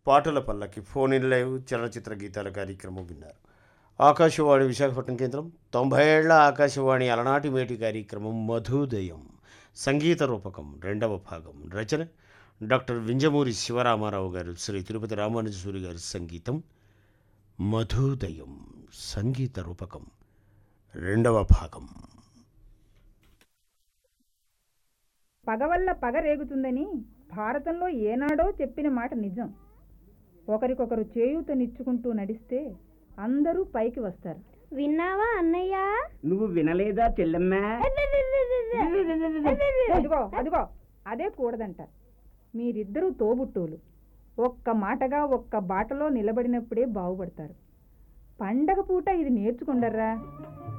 పాటల పల్లకి phone in live చలనచిత్ర గీతాల కార్యక్రమం విన్నారు ఆకాశవాణి విశాఖపట్నం కేంద్రం తొంభై ఏళ్ల ఆకాశవాణి అలనాటి మేటి కార్యక్రమం మధుదయం సంగీత రూపకం రెండవ భాగం రచన డాక్టర్ వింజమూరి శివరామారావు గారు శ్రీ తిరుపతి రామానుజసూరి గారి సంగీతం మధుదయం సంగీత రూపకం రెండవ భాగం పగ వల్ల పగ రేగుతుందని భారతంలో ఏనాడో చెప్పిన మాట నిజం ఒకరికొకరు చేయూతనిచ్చుకుంటూ నడిస్తే అందరూ పైకి వస్తారు విన్నావా అన్నయ్య నువ్వు వినలేదా చెల్లెమ్మా అదిగో అదిగో అదే కూడదంట మీరిద్దరూ తోబుట్టువులు ఒక్క మాటగా ఒక్క బాటలో నిలబడినప్పుడే బాగుపడతారు పండగ పూట ఇది నేర్చుకుండర్రా